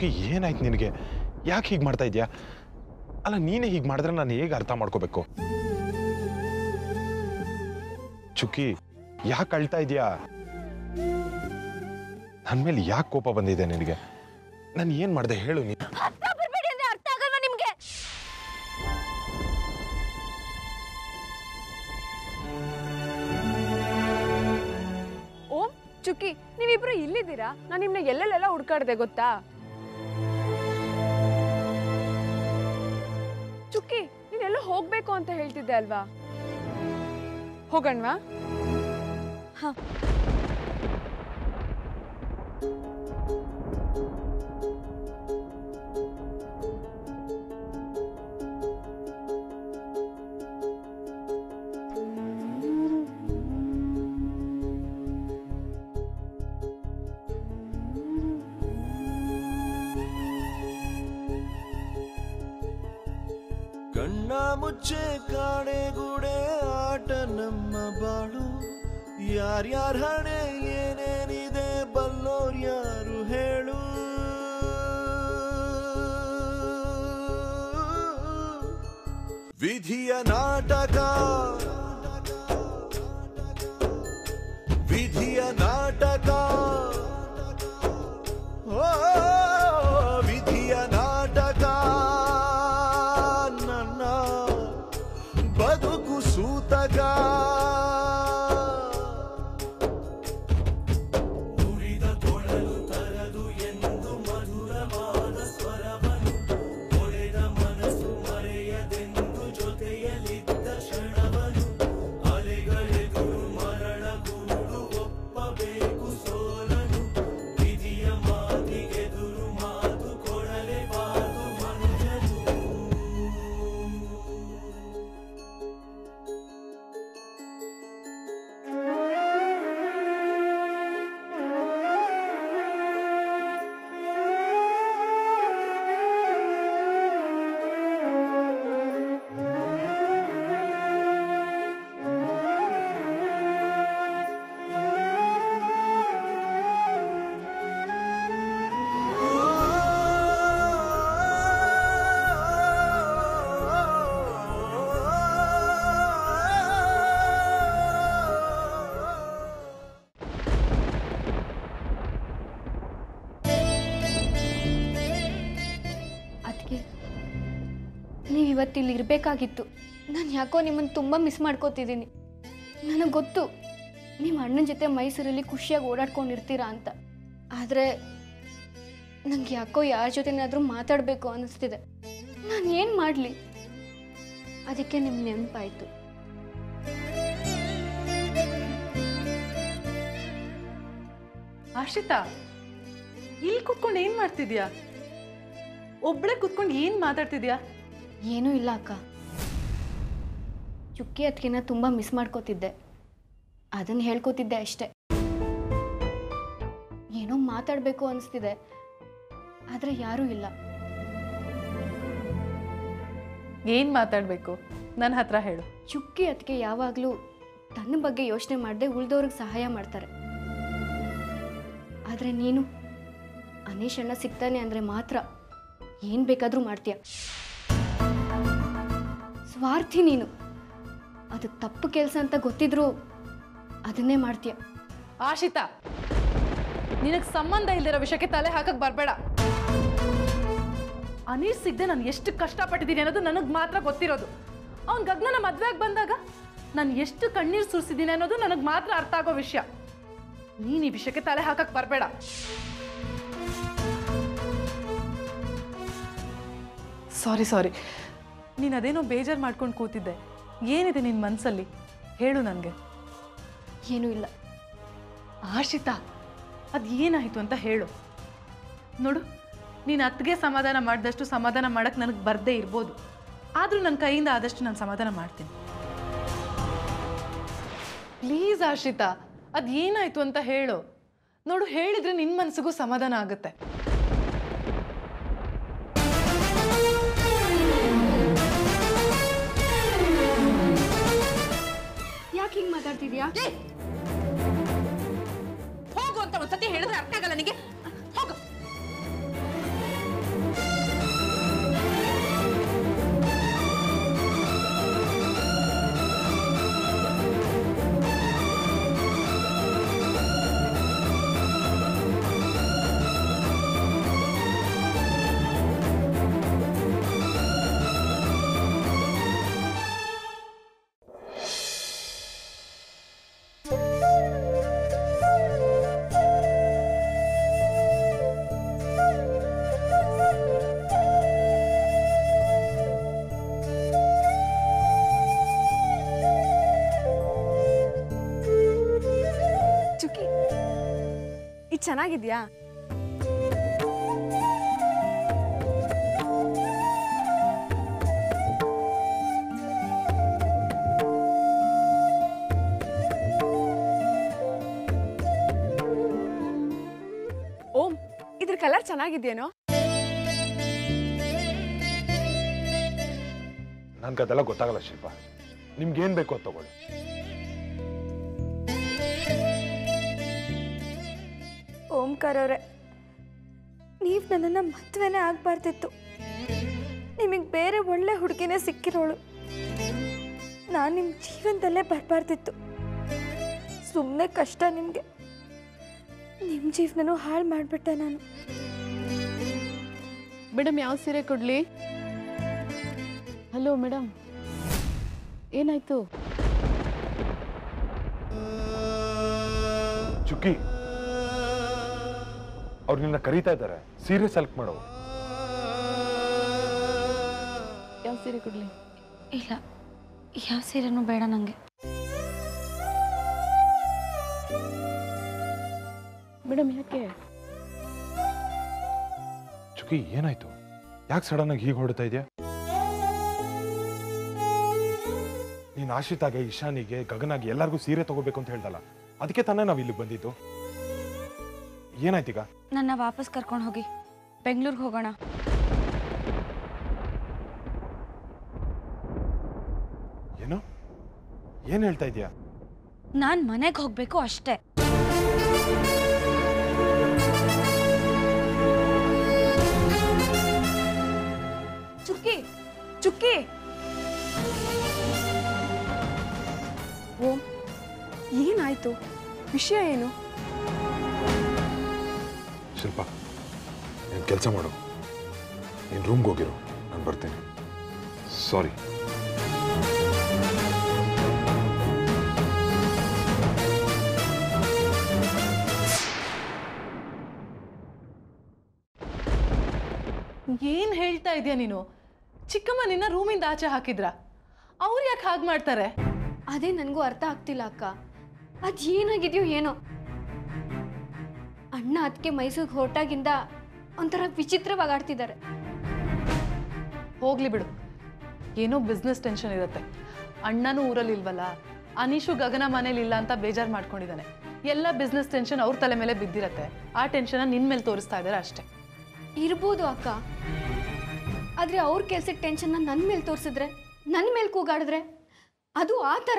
ಚುಕ್ಕಿ ಏನಾಯ್ತು ನಿನಗೆ ಯಾಕೆ ಹೀಗೆ ಮಾಡ್ತಾ ಇದೆಯಾ ಅಲ್ಲ ನೀನೇ ಹೀಗೆ ಮಾಡಿದ್ರೆ ನಾನು ಹೇಗೆ ಅರ್ಥ ಮಾಡ್ಕೋಬೇಕು ಚುಕ್ಕಿ ಯಾಕೆ ಅಳ್ತಾ ಇದೆಯಾ ನನ್ನ ಮೇಲೆ ಯಾಕೆ ಕೋಪ ಬಂದಿದೆ ನಿನಗೆ ನಾನು ಏನು ಮಾಡಿದೆ ಹೇಳು ನೀನು ಹತ್ರ ಬರ್ಬೇಡಿ ಅಂದ್ರೆ ಅರ್ಥ ಆಗಲ್ವಾ ನಿಮ್ಗೆ ಓಂ ಚುಕ್ಕಿ ನೀವಿಬ್ರು ಇಲ್ಲಿದ್ದೀರಾ ನಾನು ನಿಮ್ನ ಎಲ್ಲೆಲ್ಲೆಲ್ಲ ಹುಡ್ಕಾಡ್ದೆ ಗೊತ್ತಾ ಚುಕ್ಕಿ ನೀನೆಲ್ಲ ಹೋಗ್ಬೇಕು ಅಂತ ಹೇಳ್ತಿದ್ದೆ ಅಲ್ವಾ ಹೋಗಣ್ವಾ ಕಣ್ಣ ಮುಚ್ಚೆ ಕಾಣೆಗೂಡೆ ಆಟ ನಮ್ಮ ಬಾಳು ಯಾರ್ಯಾರ ಹಣೆ ಏನೇನಿದೆ ಬಲ್ಲೋರ್ ಯಾರು ಹೇಳು ವಿಧಿಯ ನಾಟಕ ವಿಧಿಯ ನಾಟಕ ಓ ವಿಧಿಯ ನಾಟಕ ನನ್ನ ಬದುಕು ಸೂತಕ ಉರಿದ ಕೊಳಲು ತರದು ಎಂದು ಮಧುರವಾದ ಸ್ವರವನು ಒಡೆದ ಮನಸ್ಸು ಮರೆಯದೆಂದು ಜೊತೆಯಲಿದ್ದ ಕ್ಷಣವನು ಅಲೆಗಳೆದುರು ಮರಳ ಗೂಡು ಒಪ್ಪಬೇಕು ಸೋಲನು ವಿಧಿಯ ಮಾತಿಗೆದುರು ಮಾತು ಕೊಡಲೇಬಾರದು ಮನುಜನು ಅದಕ್ಕೆ ನೀವು ಇವತ್ತು ಇಲ್ಲಿ ಇರಬೇಕಾಗಿತ್ತು ನಾನು ಯಾಕೋ ನಿಮ್ಮನ್ನು ತುಂಬ ಮಿಸ್ ಮಾಡ್ಕೋತಿದ್ದೀನಿ ನನಗೆ ಗೊತ್ತು ನಿಮ್ಮ ಅಣ್ಣನ ಜೊತೆ ಮೈಸೂರಲ್ಲಿ ಖುಷಿಯಾಗಿ ಓಡಾಡ್ಕೊಂಡಿರ್ತೀರಾ ಅಂತ ಆದರೆ ನಂಗೆ ಯಾಕೋ ಯಾರ ಜೊತೆನಾದರೂ ಮಾತಾಡಬೇಕು ಅನ್ನಿಸ್ತಿದೆ ನಾನು ಏನು ಮಾಡಲಿ ಅದಕ್ಕೆ ನಿಮ್ಮ ನೆನಪಾಯಿತು ಆಶ್ರಿತಾ ಇಲ್ಲಿ ಕುತ್ಕೊಂಡು ಏನ್ ಮಾಡ್ತಿದ್ಯಾ ಒಬ್ಳೆ ಕುತ್ಕೊಂಡು ಏನ್ ಮಾತಾಡ್ತಿದ್ಯಾ ಏನೂ ಇಲ್ಲ ಅಕ್ಕ ಚುಕ್ಕಿ ಅದಕ್ಕಿನ್ನ ತುಂಬ ಮಿಸ್ ಮಾಡ್ಕೋತಿದ್ದೆ ಅದನ್ನು ಹೇಳ್ಕೊತಿದ್ದೆ ಅಷ್ಟೆ ಏನೋ ಮಾತಾಡಬೇಕು ಅನಿಸ್ತಿದೆ ಆದರೆ ಯಾರೂ ಇಲ್ಲ ಏನ್ ಮಾತಾಡ್ಬೇಕು ನನ್ನ ಹತ್ರ ಹೇಳು ಚುಕ್ಕಿ ಅದಕ್ಕೆ ಯಾವಾಗಲೂ ತನ್ನ ಬಗ್ಗೆ ಯೋಚನೆ ಮಾಡದೆ ಉಳ್ದವ್ರಿಗೆ ಸಹಾಯ ಮಾಡ್ತಾರೆ ಆದರೆ ನೀನು ಅನೀಶ್ ಅಣ್ಣ ಸಿಗ್ತಾನೆ ಅಂದರೆ ಮಾತ್ರ ಏನು ಬೇಕಾದರೂ ಮಾಡ್ತೀಯ ಸ್ವಾರ್ಥಿ ನೀನು ಅದು ತಪ್ಪು ಕೆಲಸ ಅಂತ ಗೊತ್ತಿದ್ರೂ ಅದನ್ನೇ ಮಾಡ್ತೀಯ ಆಶಿತಾ ನಿನಗ್ ಸಂಬಂಧ ಇಲ್ದಿರೋ ವಿಷಯಕ್ಕೆ ತಲೆ ಹಾಕಕ್ ಬರ್ಬೇಡ ಅನೀಶ್ ಸಿಗದೆ ನಾನು ಎಷ್ಟು ಕಷ್ಟಪಟ್ಟಿದ್ದೀನಿ ಅನ್ನೋದು ನನಗೆ ಮಾತ್ರ ಗೊತ್ತಿರೋದು ಅವ್ನ ಗಗ್ನನ ಮದ್ವೆಗೆ ಬಂದಾಗ ನಾನು ಎಷ್ಟು ಕಣ್ಣೀರು ಸುರಿಸಿದ್ದೀನಿ ಅನ್ನೋದು ನನಗೆ ಮಾತ್ರ ಅರ್ಥ ಆಗೋ ವಿಷಯ ನೀನು ಈ ವಿಷಯಕ್ಕೆ ತಲೆ ಹಾಕಕ್ ಬರಬೇಡ ಸಾರಿ ಸಾರಿ ನೀನು ಅದೇನೋ ಬೇಜಾರು ಮಾಡ್ಕೊಂಡು ಕೂತಿದ್ದೆ ಏನಿದೆ ನಿನ್ನ ಮನಸ್ಸಲ್ಲಿ ಹೇಳು ನನಗೆ ಏನೂ ಇಲ್ಲ ಆಶಿತಾ ಅದು ಏನಾಯಿತು ಅಂತ ಹೇಳು ನೋಡು ನೀನು ಅತ್ತಿಗೆ ಸಮಾಧಾನ ಮಾಡಿದಷ್ಟು ಸಮಾಧಾನ ಮಾಡಕ್ಕೆ ನನಗೆ ಬರದೇ ಇರ್ಬೋದು ಆದರೂ ನನ್ನ ಕೈಯಿಂದ ಆದಷ್ಟು ನಾನು ಸಮಾಧಾನ ಮಾಡ್ತೀನಿ ಪ್ಲೀಸ್ ಆಶಿತಾ ಅದು ಏನಾಯಿತು ಅಂತ ಹೇಳು ನೋಡು ಹೇಳಿದ್ರೆ ನಿನ್ನ ಮನಸ್ಸಿಗೂ ಸಮಾಧಾನ ಆಗುತ್ತೆ ಯಾಕೆ ಹಿಂಗೆ ಮಾತಾಡ್ತಿದ್ಯಾ ಹೋಗು ಅಂತ ಒಂದ್ಸತಿ ಹೇಳಿದ್ರೆ ಅರ್ಥ ಆಗಲ್ಲ ನಿನಗೆ ಹೋಗು ಇದು ಚೆನ್ನಾಗಿದ್ಯಾ ಓಂ ಇದ್ರ ಕಲರ್ ಚೆನ್ನಾಗಿದ್ಯೇನೋ ನನ್ಗೆ ಅದೆಲ್ಲ ಗೊತ್ತಾಗಲ್ಲ ಶಿಲ್ಪ ನಿಮ್ಗೇನ್ ಬೇಕೋ ಅದು ತಗೊಳ್ಳಿ ಓಂಕಾರ ಅವರೇ ನೀವು ನನ್ನನ್ನು ಮದುವೆನೇ ಆಗಬಾರ್ದಿತ್ತು ನಿಮಗೆ ಬೇರೆ ಒಳ್ಳೆ ಹುಡುಗಿನೇ ಸಿಕ್ಕಿರೋಳು ನಾನು ನಿಮ್ಮ ಜೀವನದಲ್ಲೇ ಬರಬಾರ್ದಿತ್ತು ಸುಮ್ಮನೆ ಕಷ್ಟ ನಿಮಗೆ ನಿಮ್ಮ ಜೀವನನೂ ಹಾಳು ಮಾಡಿಬಿಟ್ಟೆ ನಾನು ಮೇಡಮ್ ಯಾವ ಸೀರೆ ಕೊಡಲಿ ಹಲೋ ಮೇಡಮ್ ಏನಾಯ್ತು ಚುಕ್ಕಿ ಅವ್ರು ನಿನ್ನ ಕರೀತಾ ಇದ್ದಾರೆ ಸೀರೆ ಸೆಲೆಕ್ಟ್ ಮಾಡೋ ಯಾವ ಸೀರೆ ಕೊಡಲಿ ಇಲ್ಲ ಯಾವ ಸೀರೆನೂ ಬೇಡ ನನಗೆ ಮೇಡಮ್ ಯಾಕೆ ಚುಕ್ಕಿ ಏನಾಯ್ತು ಯಾಕೆ ಸಡನ್ ಆಗಿ ಹೀಗೆ ಹೊಡ್ತಾ ಇದೆಯಾ ನೀನು ಆಶ್ರಿತಾಗೆ ಇಶಾನಿಗೆ ಗಗನಾಗೆ ಎಲ್ಲರಿಗೂ ಸೀರೆ ತಗೋಬೇಕು ಅಂತ ಹೇಳ್ದಲ್ಲ ಅದಕ್ಕೆ ತಾನೇ ನಾವು ಇಲ್ಲಿಗೆ ಬಂದಿದ್ದು ಏನಾಯ್ತೀಗ ನನ್ನ ವಾಪಸ್ ಕರ್ಕೊಂಡು ಹೋಗಿ ಬೆಂಗಳೂರಿಗೆ ಹೋಗೋಣ ಏನು ಏನ್ ಹೇಳ್ತಾ ಇದೀಯಾ ನಾನು ಮನೆಗೆ ಹೋಗಬೇಕು ಅಷ್ಟೇ ಚುಕ್ಕಿ ಚುಕ್ಕಿ ಓಂ ಏನಾಯ್ತು ವಿಷಯ ಏನು ಶಿಲ್ಪ ನೀನು ಕೆಲಸ ಮಾಡು ನೀನು ರೂಮ್ಗೆ ಹೋಗಿರು ನಾನು ಬರ್ತೀನಿ ಸಾರಿ ಏನು ಹೇಳ್ತಾ ಇದೀಯ ನೀನು ಚಿಕ್ಕಮ್ಮ ನಿನ್ನ ರೂಮಿಂದ ಆಚೆ ಹಾಕಿದ್ರ ಅವ್ರು ಯಾಕೆ ಹಾಗೆ ಮಾಡ್ತಾರೆ ಅದೇ ನನಗೂ ಅರ್ಥ ಆಗ್ತಿಲ್ಲ ಅಕ್ಕ ಅದು ಏನಾಗಿದೆಯೋ ಏನೋ ಅಣ್ಣ ಅದಕ್ಕೆ ಮೈಸೂರಿಗೆ ಹೊರಟಾಗಿಂದ ಒಂಥರ ವಿಚಿತ್ರವಾಗಿ ಆಡ್ತಿದ್ದಾರೆ ಹೋಗ್ಲಿ ಬಿಡು ಏನೋ ಬಿಸ್ನೆಸ್ ಟೆನ್ಷನ್ ಇರುತ್ತೆ ಅಣ್ಣನೂ ಊರಲ್ಲಿ ಇಲ್ವಲ್ಲ ಅನೀಶು ಗಗನ ಮನೇಲಿ ಇಲ್ಲ ಅಂತ ಬೇಜಾರು ಮಾಡ್ಕೊಂಡಿದ್ದಾನೆ ಎಲ್ಲ ಬಿಸ್ನೆಸ್ ಟೆನ್ಷನ್ ಅವ್ರ ತಲೆ ಮೇಲೆ ಬಿದ್ದಿರತ್ತೆ ಆ ಟೆನ್ಷನ್ ನಿನ್ ಮೇಲೆ ತೋರಿಸ್ತಾ ಇದ್ದಾರೆ ಅಷ್ಟೇ ಇರ್ಬೋದು ಅಕ್ಕ ಆದರೆ ಅವ್ರ ಕೆಲ್ಸಕ್ಕೆ ಟೆನ್ಷನ್ನ ನನ್ನ ಮೇಲೆ ತೋರಿಸಿದ್ರೆ ನನ್ನ ಮೇಲೆ ಕೂಗಾಡಿದ್ರೆ ಅದು ಆ ಥರ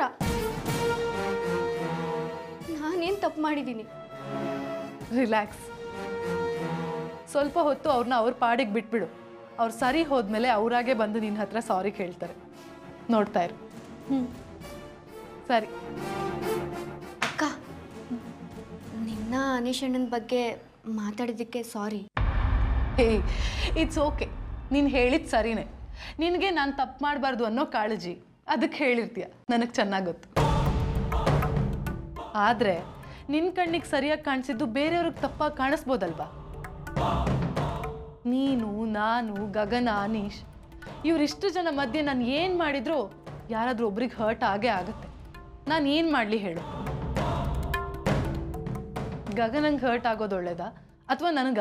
ನಾನೇನು ತಪ್ಪು ಮಾಡಿದ್ದೀನಿ ರಿಲ್ಯಾಕ್ಸ್ ಸ್ವಲ್ಪ ಹೊತ್ತು ಅವ್ರನ್ನ ಅವ್ರ ಪಾಡಿಗೆ ಬಿಟ್ಬಿಡು ಅವ್ರು ಸರಿ ಹೋದ್ಮೇಲೆ ಅವರಾಗೆ ಬಂದು ನಿನ್ನ ಹತ್ರ ಸಾರಿ ಕೇಳ್ತಾರೆ ನೋಡ್ತಾ ಇರು ಹ್ಞೂ ಸರಿ ಅಕ್ಕ ನಿನ್ನ ಅನೀಶ್ ಅಣ್ಣನ ಬಗ್ಗೆ ಮಾತಾಡಿದ್ದಕ್ಕೆ ಸಾರಿ ಹೇ ಇಟ್ಸ್ ಓಕೆ ನೀನು ಹೇಳಿದ ಸರಿನೇ ನಿನಗೆ ನಾನು ತಪ್ಪು ಮಾಡಬಾರ್ದು ಅನ್ನೋ ಕಾಳಜಿ ಅದಕ್ಕೆ ಹೇಳಿರ್ತೀಯ ನನಗೆ ಚೆನ್ನಾಗಿ ಗೊತ್ತು ಆದರೆ ನಿನ್ನ ಕಣ್ಣಿಗೆ ಸರಿಯಾಗಿ ಕಾಣಿಸಿದ್ದು ಬೇರೆಯವ್ರಿಗೆ ತಪ್ಪಾಗಿ ಕಾಣಿಸ್ಬೋದಲ್ವಾ ನೀನು ನಾನು ಗಗನ ಅನೀಶ್ ಇವರಿಷ್ಟು ಜನ ಮಧ್ಯೆ ನಾನು ಏನು ಮಾಡಿದ್ರು ಯಾರಾದರೂ ಒಬ್ರಿಗೆ ಹರ್ಟ್ ಆಗೇ ಆಗುತ್ತೆ ನಾನು ಏನು ಮಾಡಲಿ ಹೇಳು ಗಗನಂಗೆ ಹರ್ಟ್ ಆಗೋದು ಒಳ್ಳೇದಾ ಅಥವಾ ನನಗ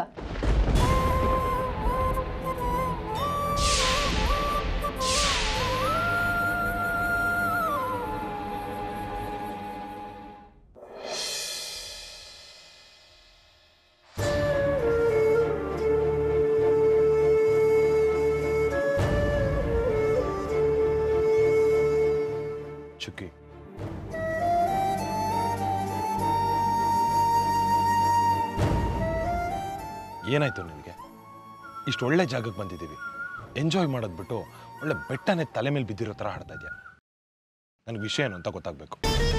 ಚುಕ್ಕಿ ಏನಾಯ್ತು ನಿನಗೆ ಇಷ್ಟು ಒಳ್ಳೆ ಜಾಗಕ್ಕೆ ಬಂದಿದ್ದೀವಿ ಎಂಜಾಯ್ ಮಾಡೋದು ಬಿಟ್ಟು ಒಳ್ಳೆ ಬೆಟ್ಟನೇ ತಲೆ ಮೇಲೆ ಬಿದ್ದಿರೋ ಥರ ಹಾಡ್ತಾ ಇದೆಯಾ ನನಗೆ ವಿಷಯ ಏನು ಅಂತ ಗೊತ್ತಾಗಬೇಕು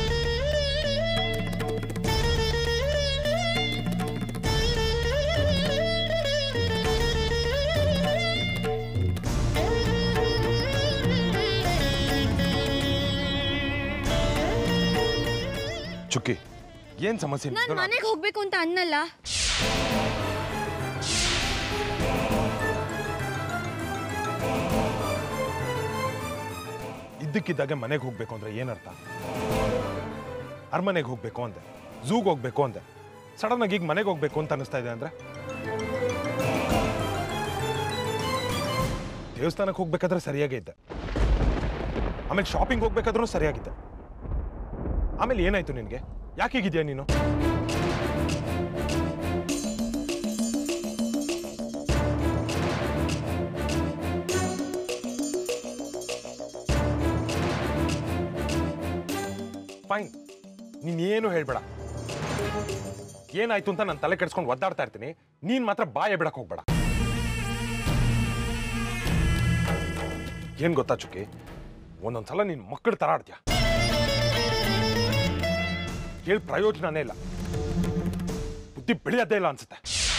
ಚುಕ್ಕಿ ಏನ್ ಸಮಸ್ಯೆ ನಾನು ನಿಂದು? ಮನೆಗೆ ಹೋಗ್ಬೇಕು ಅಂತ ಅನ್ನಲ್ಲ ಇದ್ದಕ್ಕಿದ್ದಾಗೆ ಮನೆಗೆ ಹೋಗ್ಬೇಕು ಅಂದ್ರೆ ಏನರ್ಥ ಅರಮನೆಗೆ ಹೋಗ್ಬೇಕು ಅಂದೆ ಝೂಗೆ ಹೋಗ್ಬೇಕು ಅಂದೆ ಸಡನ್ ಆಗಿ ಈಗ ಮನೆಗೆ ಹೋಗ್ಬೇಕು ಅಂತ ಅನಿಸ್ತಾ ಇದೆ ಅಂದ್ರೆ ದೇವಸ್ಥಾನಕ್ಕೆ ಹೋಗ್ಬೇಕಾದ್ರೆ ಸರಿಯಾಗೇ ಇದ್ದೆ ಆಮೇಲೆ ಶಾಪಿಂಗ್ ಹೋಗ್ಬೇಕಾದ್ರೂ ಸರಿಯಾಗಿದ್ದೆ ಆಮೇಲೆ ಏನಾಯ್ತು ನಿನಗೆ ಯಾಕೆ ಹೀಗಿದ್ಯಾ ನೀನು ಫೈನ್ ನೀನೇನು ಹೇಳ್ಬೇಡ ಏನಾಯ್ತು ಅಂತ ನಾನು ತಲೆ ಕೆಡ್ಸ್ಕೊಂಡು ಒದ್ದಾಡ್ತಾ ಇರ್ತೀನಿ ನೀನ್ ಮಾತ್ರ ಬಾಯ ಬಿಡಕ್ ಹೋಗ್ಬೇಡ ಏನ್ ಗೊತ್ತಾ ಚುಕ್ಕಿ ಒಂದೊಂದ್ಸಲ ನೀನ್ ಮಕ್ಕಳ ತರ ಆಡ್ತೀಯ ಹೇಳಿ ಪ್ರಯೋಜನನೇ ಇಲ್ಲ ಬುದ್ಧಿ ಬೆಳೆಯೋದೇ ಇಲ್ಲ ಅನ್ಸುತ್ತೆ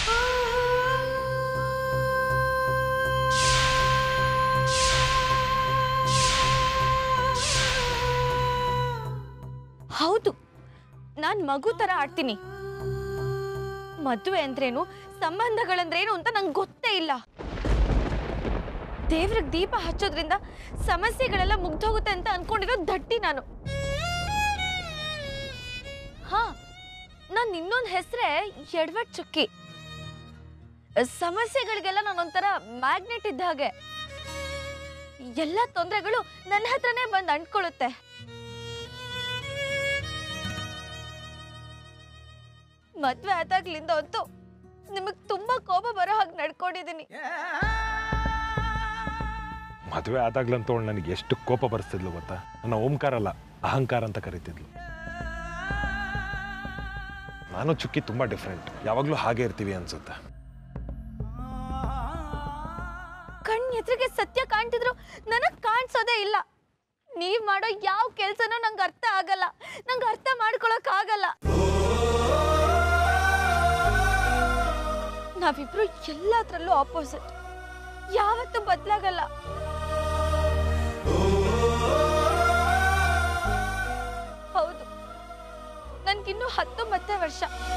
ಹೌದು ನಾನ್ ಮಗು ತರ ಆಡ್ತೀನಿ ಮದುವೆ ಅಂದ್ರೇನು ಸಂಬಂಧಗಳಂದ್ರೇನು ಅಂತ ನಂಗೆ ಗೊತ್ತೇ ಇಲ್ಲ ದೇವ್ರಿಗೆ ದೀಪ ಹಚ್ಚೋದ್ರಿಂದ ಸಮಸ್ಯೆಗಳೆಲ್ಲ ಮುಗ್ದೋಗುತ್ತೆ ಅಂತ ಅನ್ಕೊಂಡಿರೋ ದಟ್ಟಿ ನಾನು ಹಾ ನನ್ನ ಇನ್ನೊಂದು ಹೆಸರೇ ಎಡವಟ್ ಚುಕ್ಕಿ ಸಮಸ್ಯೆಗಳಿಗೆಲ್ಲ ನಾನೊಂಥರ ಮ್ಯಾಗ್ನೆಟ್ ಇದ್ದ ಹಾಗೆ ಎಲ್ಲ ತೊಂದರೆಗಳು ನನ್ನ ಹತ್ರನೇ ಬಂದು ಅಂಟ್ಕೊಳ್ಳುತ್ತೆ ಮದ್ವೆ ಆದಾಗ್ಲಿಂದ ಅಂತೂ ನಿಮಗ್ ತುಂಬಾ ಕೋಪ ಬರೋ ಹಾಗೆ ನಡ್ಕೊಂಡಿದೀನಿ ಮದುವೆ ಆದಾಗ್ಲಂತೂ ಅವಳು ನನಗೆ ಎಷ್ಟು ಕೋಪ ಬರ್ಸ್ತಿದ್ಲು ಗೊತ್ತಾ ನನ್ನ ಓಂಕಾರ ಅಲ್ಲ ಅಹಂಕಾರ ಅಂತ ಕರಿತಿದ್ಲು ನಾನು ಚುಕ್ಕಿ ತುಂಬಾ ಡಿಫ್ರೆಂಟ್ ಯಾವಾಗ್ಲೂ ಹಾಗೆ ಇರ್ತೀವಿ ಅನ್ಸುತ್ತೆ ಕಣ್ ಎದುರಿಗೆ ಸತ್ಯ ಕಾಣ್ತಿದ್ರು ನನಗ್ ಕಾಣಿಸೋದೇ ಇಲ್ಲ ನೀವ್ ಮಾಡೋ ಯಾವ ಕೆಲ್ಸನೂ ನಂಗೆ ಅರ್ಥ ಆಗಲ್ಲ ನಂಗೆ ಅರ್ಥ ಮಾಡ್ಕೊಳಕ್ ಆಗಲ್ಲ ನಾವಿಬ್ರು ಎಲ್ಲಾದ್ರಲ್ಲೂ ಆಪೋಸಿಟ್ ಯಾವತ್ತೂ ಬದ್ಲಾಗಲ್ಲ ಹೌದು ನನ್ಗಿನ್ನೂ ಹತ್ತೊಂಬತ್ತೇ ವರ್ಷ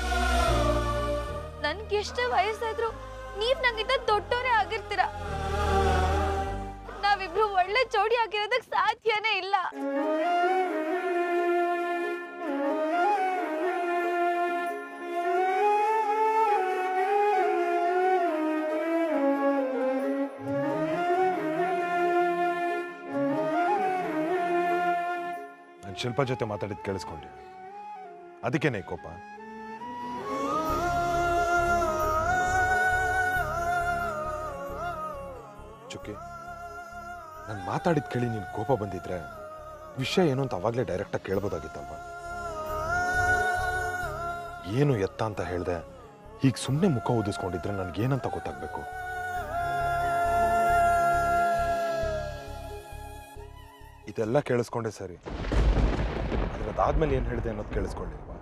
ನನ್ಗೆಷ್ಟೇ ವಯಸ್ಸಾದ್ರು ನೀವ್ ನಂಗಿಂತ ದೊಡ್ಡವರೇ ಆಗಿರ್ತೀರ ನಾವಿಬ್ರು ಒಳ್ಳೆ ಜೋಡಿ ಆಗಿರೋದಕ್ ಸಾಧ್ಯನೇ ಇಲ್ಲ ನಾನು ಶಿಲ್ಪ ಜೊತೆ ಮಾತಾಡಿದ್ ಕೇಳಿಸ್ಕೊಂಡೆ ಅದಕ್ಕೇನೆ ಕೋಪ ಚುಕ್ಕಿ ನಾನು ಮಾತಾಡಿದ್ ಕೇಳಿ ನೀನು ಕೋಪ ಬಂದಿದ್ರೆ ವಿಷಯ ಏನು ಅಂತ ಅವಾಗಲೇ ಡೈರೆಕ್ಟಾಗಿ ಕೇಳ್ಬೋದಾಗಿತ್ತಲ್ವಾ ಏನು ಎತ್ತ ಅಂತ ಹೇಳ್ದೆ ಹೀಗೆ ಸುಮ್ಮನೆ ಮುಖ ಊದಿಸ್ಕೊಂಡಿದ್ರೆ ನನಗೇನಂತ ಗೊತ್ತಾಗ್ಬೇಕು ಇದೆಲ್ಲ ಕೇಳಿಸ್ಕೊಂಡೆ ಸರಿ ಆದ್ರೆ ಅದಾದ್ಮೇಲೆ ಏನು ಹೇಳಿದೆ ಅನ್ನೋದು ಕೇಳಿಸ್ಕೊಂಡಿಲ್ವಾ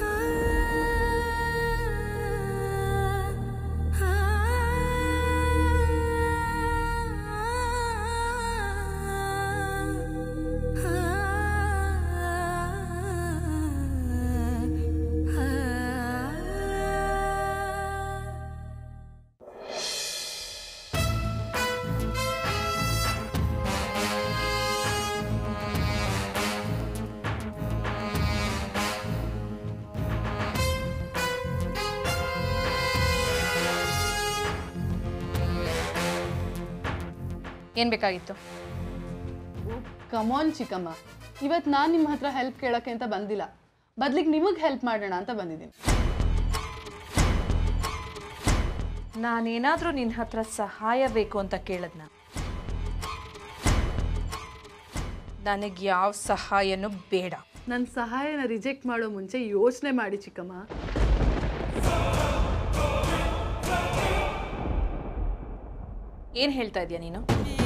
ಏನು ಬೇಕಾಗಿತ್ತು ಕಮಾನ್ ಚಿಕ್ಕಮ್ಮ ಇವತ್ತು ನಾನು ನಿಮ್ಮ ಹತ್ರ ಹೆಲ್ಪ್ ಕೇಳೋಕ್ಕೆ ಅಂತ ಬಂದಿಲ್ಲ ಬದ್ಲಿಗೆ ನಿಮಗೆ ಹೆಲ್ಪ್ ಮಾಡೋಣ ಅಂತ ಬಂದಿದ್ದೀನಿ ನಾನೇನಾದರೂ ನಿನ್ನ ಹತ್ರ ಸಹಾಯ ಬೇಕು ಅಂತ ಕೇಳದ್ನ ನನಗೆ ಯಾವ ಸಹಾಯನೂ ಬೇಡ ನನ್ನ ಸಹಾಯನ ರಿಜೆಕ್ಟ್ ಮಾಡೋ ಮುಂಚೆ ಯೋಚನೆ ಮಾಡಿ ಚಿಕ್ಕಮ್ಮ ಏನು ಹೇಳ್ತಾ ಇದೀಯ ನೀನು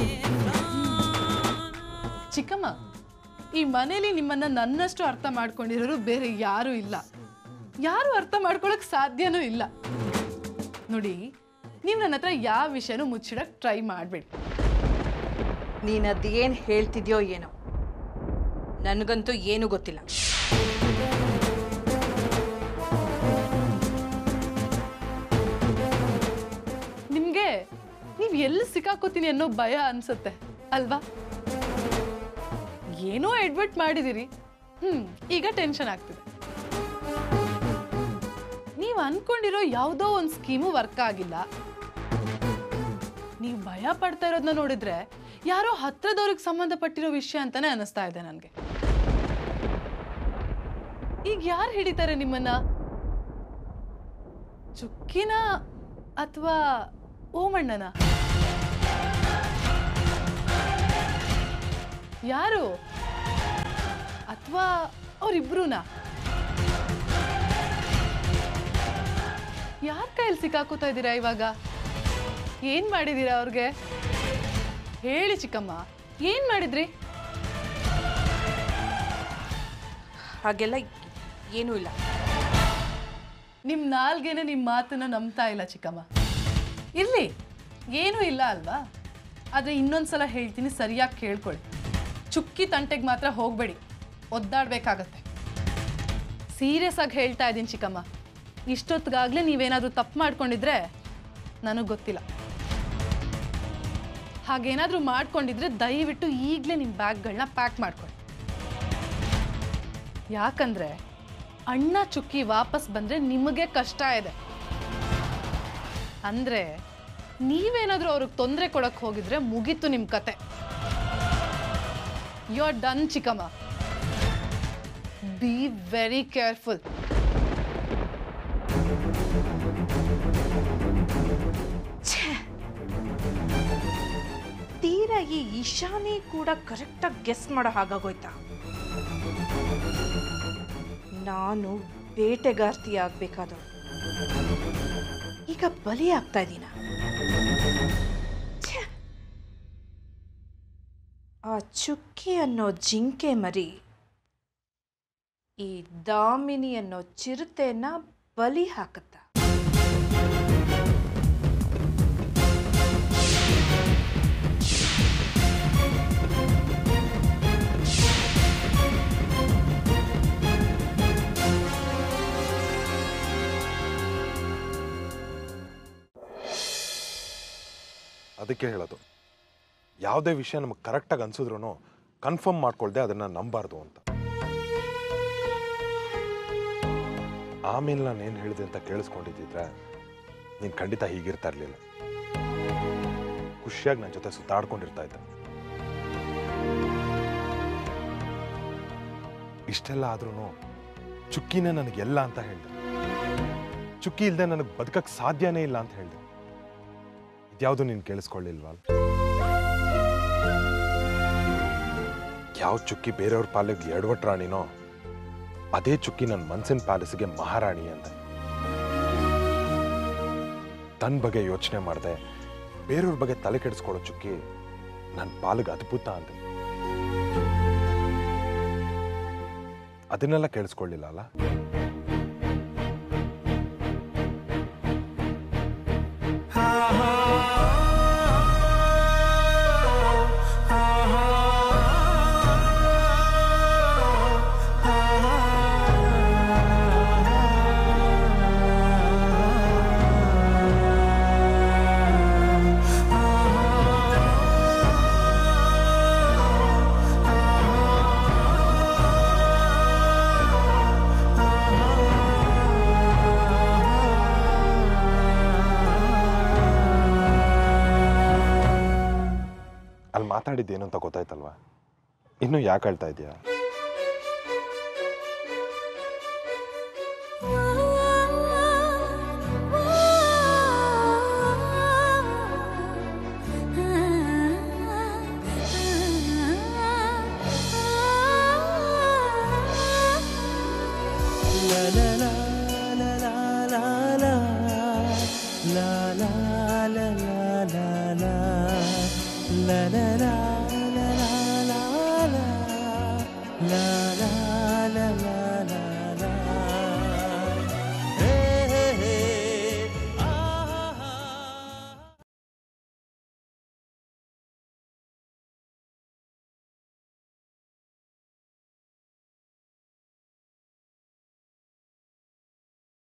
ಚಿಕ್ಕಮ್ಮ ಈ ಮನೇಲಿ ನಿಮ್ಮನ್ನ ನನ್ನಷ್ಟು ಅರ್ಥ ಮಾಡ್ಕೊಂಡಿರೋರು ಬೇರೆ ಯಾರೂ ಇಲ್ಲ ಯಾರು ಅರ್ಥ ಮಾಡ್ಕೊಳಕ್ ಸಾಧ್ಯನೂ ಇಲ್ಲ ನೋಡಿ ನೀವು ನನ್ನ ಹತ್ರ ಯಾವ ವಿಷಯನೂ ಮುಚ್ಚಿಡಕ್ ಟ್ರೈ ಮಾಡಬೇಡಿ ನೀನು ಅದೇನು ಹೇಳ್ತಿದ್ಯೋ ಏನೋ ನನಗಂತೂ ಏನೂ ಗೊತ್ತಿಲ್ಲ ನಿಮಗೆ ನೀವು ಎಲ್ಲಿ ಸಿಕ್ಕಾಕೋತೀನಿ ಅನ್ನೋ ಭಯ ಅನ್ಸುತ್ತೆ ಅಲ್ವಾ ಏನೋ ಎಡ್ವರ್ಟ್ ಮಾಡಿದಿರಿ ಹ್ಮ್ ಈಗ ಟೆನ್ಷನ್ ಆಗ್ತಿದೆ ನೀವು ಅನ್ಕೊಂಡಿರೋ ಯಾವುದೋ ಒಂದು ಸ್ಕೀಮು ವರ್ಕ್ ಆಗಿಲ್ಲ ನೀವು ಭಯ ಪಡ್ತಾ ಇರೋದನ್ನ ನೋಡಿದ್ರೆ ಯಾರೋ ಹತ್ರದವ್ರಿಗೆ ಸಂಬಂಧಪಟ್ಟಿರೋ ವಿಷಯ ಅಂತಾನೆ ಅನಿಸ್ತಾ ಇದೆ ನನಗೆ ಈಗ ಯಾರು ಹಿಡಿತಾರೆ ನಿಮ್ಮನ್ನ ಚುಕ್ಕಿನ ಅಥವಾ ಓಮಣ್ಣನ ಯಾರು ಅಥವಾ ಅವರಿಬ್ರೂನಾ ಯಾರ ಕೈಯಲ್ಲಿ ಸಿಕ್ಕಾಕೋತಾ ಇದ್ದೀರಾ ಇವಾಗ ಏನ್ ಮಾಡಿದೀರಾ ಅವ್ರಿಗೆ ಹೇಳಿ ಚಿಕ್ಕಮ್ಮ ಏನ್ ಮಾಡಿದ್ರಿ ಹಾಗೆಲ್ಲ ಏನೂ ಇಲ್ಲ ನಿಮ್ ನಾಲ್ಗೆನೆ ನಿಮ್ ಮಾತನ್ನ ನಂಬ್ತಾ ಇಲ್ಲ ಚಿಕ್ಕಮ್ಮ ಇರ್ಲಿ ಏನೂ ಇಲ್ಲ ಅಲ್ವಾ ಆದ್ರೆ ಇನ್ನೊಂದ್ಸಲ ಹೇಳ್ತೀನಿ ಸರಿಯಾಗಿ ಕೇಳ್ಕೊಳ್ಳಿ ಚುಕ್ಕಿ ತಂಟೆಗೆ ಮಾತ್ರ ಹೋಗ್ಬೇಡಿ ಒದ್ದಾಡ್ಬೇಕಾಗತ್ತೆ ಸೀರಿಯಸ್ ಆಗಿ ಹೇಳ್ತಾ ಇದ್ದೀನಿ ಚಿಕ್ಕಮ್ಮ ಇಷ್ಟೊತ್ತಿಗಾಗಲೇ ನೀವೇನಾದರೂ ತಪ್ಪು ಮಾಡ್ಕೊಂಡಿದ್ರೆ ನನಗೆ ಗೊತ್ತಿಲ್ಲ ಹಾಗೇನಾದರೂ ಮಾಡ್ಕೊಂಡಿದ್ರೆ ದಯವಿಟ್ಟು ಈಗಲೇ ನಿಮ್ಮ ಬ್ಯಾಗ್ಗಳನ್ನ ಪ್ಯಾಕ್ ಮಾಡ್ಕೊಳ್ಳಿ ಯಾಕಂದ್ರೆ ಅಣ್ಣ ಚುಕ್ಕಿ ವಾಪಸ್ ಬಂದ್ರೆ ನಿಮಗೆ ಕಷ್ಟ ಇದೆ ಅಂದ್ರೆ ನೀವೇನಾದ್ರೂ ಅವ್ರಿಗೆ ತೊಂದರೆ ಕೊಡಕ್ ಹೋಗಿದ್ರೆ ಮುಗೀತು ನಿಮ್ಮ ಕತೆ ಯು ಆರ್ ಡನ್ ಚಿಕ್ಕಮ್ಮ ಬಿ ವೆರಿ ಕೇರ್ಫುಲ್ ತೀರಾ ಈ ಈಶಾನಿ ಕೂಡ ಕರೆಕ್ಟಾಗಿ ಗೆಸ್ ಮಾಡೋ ಹಾಗಾಗೋಯ್ತಾ ನಾನು ಬೇಟೆಗಾರ್ತಿ ಆಗ್ಬೇಕಾದವಳು ಈಗ ಬಲಿ ಆಗ್ತಾ ಇದ್ದೀನ ಛೆ! ಆ ಚುಕ್ಕಿ ಅನ್ನೋ ಜಿಂಕೆ ಮರಿ ಈ ದಾಮಿನಿ ಅನ್ನೋ ಚಿರತೆನ ಬಲಿ ಹಾಕತ್ತ ಅದಕ್ಕೆ ಹೇಳೋದು ಯಾವುದೇ ವಿಷಯ ನಮಗೆ ಕರೆಕ್ಟಾಗಿ ಅನ್ಸಿದ್ರು ಕನ್ಫರ್ಮ್ ಮಾಡ್ಕೊಳ್ದೆ ಅದನ್ನು ನಂಬಾರ್ದು ಅಂತ ಆಮೇಲೆ ನಾನು ಏನು ಹೇಳಿದೆ ಅಂತ ಕೇಳಿಸ್ಕೊಂಡಿದ್ದಿದ್ರೆ ನೀನು ಖಂಡಿತ ಹೀಗಿರ್ತಾ ಇರಲಿಲ್ಲ ಖುಷಿಯಾಗಿ ನನ್ನ ಜೊತೆ ಸುತ್ತಾಡ್ಕೊಂಡಿರ್ತಾ ಇದ್ದೆ ಇಷ್ಟೆಲ್ಲ ಆದ್ರೂ ಚುಕ್ಕಿನೇ ನನಗೆಲ್ಲ ಅಂತ ಹೇಳಿದೆ ಚುಕ್ಕಿ ಇಲ್ಲದೆ ನನಗೆ ಬದುಕಕ್ಕೆ ಸಾಧ್ಯನೇ ಇಲ್ಲ ಅಂತ ಹೇಳಿದೆ ಇದ್ಯಾವುದು ನೀನು ಕೇಳಿಸ್ಕೊಳ್ಳಿಲ್ವಾ ಯಾವ ಚುಕ್ಕಿ ಬೇರೆಯವ್ರ ಪಾಲಿಗೆ ಎಡವಟ್ ರಾಣಿನೋ ಅದೇ ಚುಕ್ಕಿ ನನ್ನ ಮನ್ಸಿನ ಪ್ಯಾಲೇಸ್ಗೆ ಮಹಾರಾಣಿ ಅಂತ ತನ್ನ ಬಗ್ಗೆ ಯೋಚನೆ ಮಾಡಿದೆ ಬೇರೆಯವ್ರ ಬಗ್ಗೆ ತಲೆ ಕೆಡಿಸ್ಕೊಳ್ಳೋ ಚುಕ್ಕಿ ನನ್ನ ಪಾಲಿಗೆ ಅದ್ಭುತ ಅಂತ ಅದನ್ನೆಲ್ಲ ಕೇಳಿಸ್ಕೊಳ್ಳಿಲ್ಲ ಅಲ್ಲ ಅಲ್ಲಿ ಮಾತಾಡಿದ್ದೇನು ಅಂತ ಗೊತ್ತಾಯ್ತಲ್ವಾ ಇನ್ನು ಯಾಕೆ ಹೇಳ್ತಾ ಇದೆಯಾ la la la